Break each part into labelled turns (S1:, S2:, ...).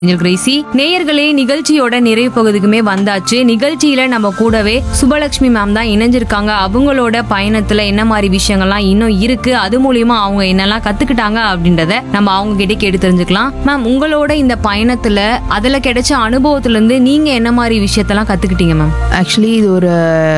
S1: angel Crazy நேயர்களே நிகழ்ச்சியோட நிறைவு பகுதிக்குமே வந்தாச்சு நிகழ்ச்சியில நம்ம கூடவே சுபலட்சுமி மேம் தான் இணைஞ்சிருக்காங்க அவங்களோட பயணத்துல என்ன மாதிரி விஷயங்கள்லாம் இன்னும் இருக்கு அது மூலியமா அவங்க என்னெல்லாம் கத்துக்கிட்டாங்க அப்படின்றத நம்ம அவங்க கிட்ட கேட்டு தெரிஞ்சுக்கலாம் மேம் உங்களோட இந்த பயணத்துல அதுல கிடைச்ச அனுபவத்துல இருந்து நீங்க என்ன மாதிரி விஷயத்தெல்லாம் கத்துக்கிட்டீங்க மேம்
S2: ஆக்சுவலி இது ஒரு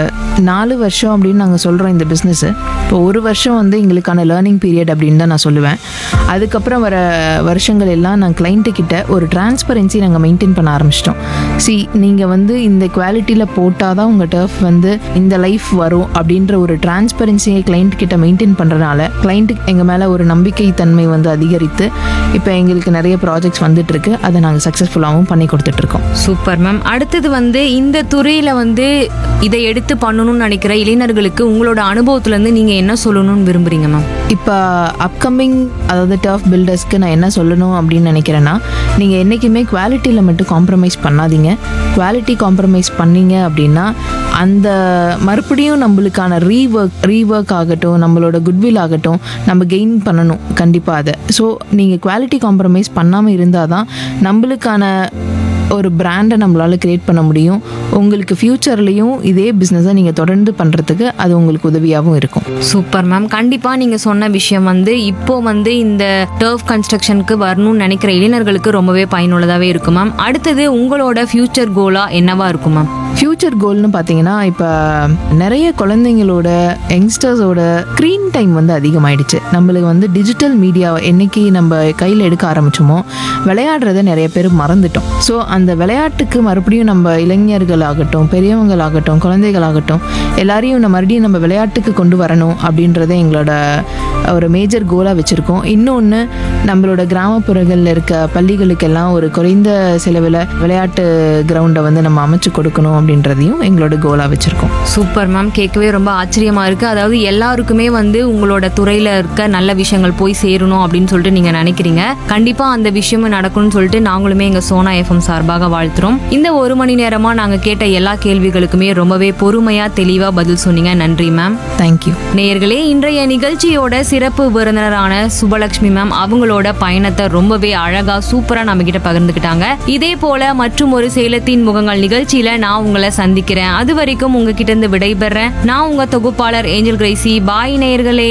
S2: நாலு வருஷம் அப்படின்னு நாங்கள் சொல்கிறோம் இந்த பிஸ்னஸ்ஸு இப்போ ஒரு வருஷம் வந்து எங்களுக்கான லேர்னிங் பீரியட் அப்படின்னு தான் நான் சொல்லுவேன் அதுக்கப்புறம் வர வருஷங்கள் எல்லாம் நான் கிளைண்ட்டு கிட்ட ஒரு டிரான்ஸ்பரன்சி நாங்கள் மெயின்டைன் பண்ண ஆரம்பிச்சிட்டோம் சி நீங்கள் வந்து இந்த குவாலிட்டியில் போட்டால் தான் உங்கள் டர்ஃப் வந்து இந்த லைஃப் வரும் அப்படின்ற ஒரு டிரான்ஸ்பரன்சியை கிளைண்ட் கிட்ட மெயின்டைன் பண்ணுறனால கிளைண்ட்டுக்கு எங்கள் மேலே ஒரு நம்பிக்கை தன்மை வந்து அதிகரித்து இப்போ எங்களுக்கு நிறைய ப்ராஜெக்ட்ஸ் வந்துட்டு இருக்கு அதை நாங்கள் சக்ஸஸ்ஃபுல்லாகவும் பண்ணி கொடுத்துட்ருக்கோம்
S1: சூப்பர் மேம் அடுத்தது வந்து இந்த துறையில வந்து இதை எடுத்து பண்ணணும்னு நினைக்கிற இளைஞர்களுக்கு உங்களோட அனுபவத்துல இருந்து நீங்க என்ன சொல்லணும்னு விரும்புறீங்க மேம்
S2: இப்போ அப்கமிங் அதாவது டர்ஃப் பில்டர்ஸ்க்கு நான் என்ன சொல்லணும் அப்படின்னு நினைக்கிறேன்னா நீங்கள் என்றைக்குமே குவாலிட்டியில் மட்டும் காம்ப்ரமைஸ் பண்ணாதீங்க குவாலிட்டி காம்ப்ரமைஸ் பண்ணீங்க அப்படின்னா அந்த மறுபடியும் நம்மளுக்கான ரீஒர்க் ரீஒர்க் ஆகட்டும் நம்மளோட குட்வில் ஆகட்டும் நம்ம கெயின் பண்ணணும் கண்டிப்பாக அதை ஸோ நீங்கள் குவாலிட்டி காம்ப்ரமைஸ் பண்ணாமல் இருந்தால் தான் நம்மளுக்கான ஒரு பிராண்டை நம்மளால் கிரியேட் பண்ண முடியும் உங்களுக்கு ஃப்யூச்சர்லேயும் இதே பிஸ்னஸை நீங்கள் தொடர்ந்து பண்ணுறதுக்கு அது உங்களுக்கு உதவியாகவும் இருக்கும்
S1: சூப்பர் மேம் கண்டிப்பா நீங்க சொன்ன விஷயம் வந்து இப்போ வந்து இந்த டர்ஃப் கன்ஸ்ட்ரக்ஷனுக்கு வரணும்னு நினைக்கிற இளைஞர்களுக்கு ரொம்பவே பயனுள்ளதாவே இருக்கும் மேம் அடுத்தது உங்களோட ஃபியூச்சர் கோலா என்னவா இருக்கும் மேம்
S2: ஃப்யூச்சர் கோல்னு பார்த்தீங்கன்னா இப்போ நிறைய குழந்தைங்களோட யங்ஸ்டர்ஸோட ஸ்க்ரீன் டைம் வந்து அதிகமாயிடுச்சு நம்மளுக்கு வந்து டிஜிட்டல் மீடியா என்னைக்கு நம்ம கையில் எடுக்க ஆரம்பிச்சோமோ விளையாடுறத நிறைய பேர் மறந்துட்டோம் ஸோ அந்த விளையாட்டுக்கு மறுபடியும் நம்ம இளைஞர்களாகட்டும் பெரியவங்களாகட்டும் குழந்தைகளாகட்டும் எல்லாரையும் நம்ம மறுபடியும் நம்ம விளையாட்டுக்கு கொண்டு வரணும் அப்படின்றத எங்களோட ஒரு மேஜர் கோலாக வச்சுருக்கோம் இன்னொன்று நம்மளோட கிராமப்புறங்களில் இருக்க பள்ளிகளுக்கெல்லாம் ஒரு குறைந்த செலவில் விளையாட்டு கிரவுண்டை வந்து நம்ம அமைச்சு கொடுக்கணும் அப்படின்றதையும் எங்களோட கோலாக வச்சுருக்கோம்
S1: சூப்பர் மேம் கேட்கவே ரொம்ப ஆச்சரியமா இருக்கு அதாவது எல்லாருக்குமே வந்து உங்களோட துறையில இருக்க நல்ல விஷயங்கள் போய் சேரணும் அப்படின்னு சொல்லிட்டு நீங்க நினைக்கிறீங்க கண்டிப்பா அந்த விஷயமும் நடக்கும்னு சொல்லிட்டு நாங்களுமே எங்க சோனா எஃப்எம் சார்பாக வாழ்த்துறோம் இந்த ஒரு மணி நேரமா நாங்க கேட்ட எல்லா கேள்விகளுக்குமே ரொம்பவே பொறுமையா தெளிவா பதில் சொன்னீங்க நன்றி மேம்
S2: தேங்க்யூ
S1: நேயர்களே இன்றைய நிகழ்ச்சியோட சிறப்பு விருந்தினரான சுபலட்சுமி மேம் அவங்களோட பயணத்தை ரொம்பவே அழகா சூப்பரா நம்ம கிட்ட பகிர்ந்துக்கிட்டாங்க இதே போல மற்றும் ஒரு சேலத்தின் முகங்கள் நிகழ்ச்சியில நான் உங்களை சந்திக்கிறேன் அது வரைக்கும் உங்ககிட்ட இருந்து விடைபெறேன் நான் உங்க தொகுப்பாளர் ஏஞ்சல் கிரேசி பாய் நேயர்களே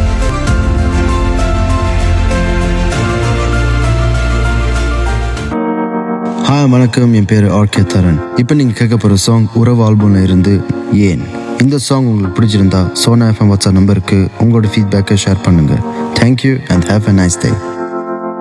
S3: ஹாய் வணக்கம் என் பேர் ஆர்கே தரன் இப்போ நீங்கள் கேட்க போகிற சாங் உறவு ஆல்பம்ல இருந்து ஏன் இந்த சாங் உங்களுக்கு பிடிச்சிருந்தா சோனா எஃப்எம் வாட்ஸ்அப் நம்பருக்கு உங்களோட ஃபீட்பேக்கை ஷேர் பண்ணுங்கள் thank you and have a nice day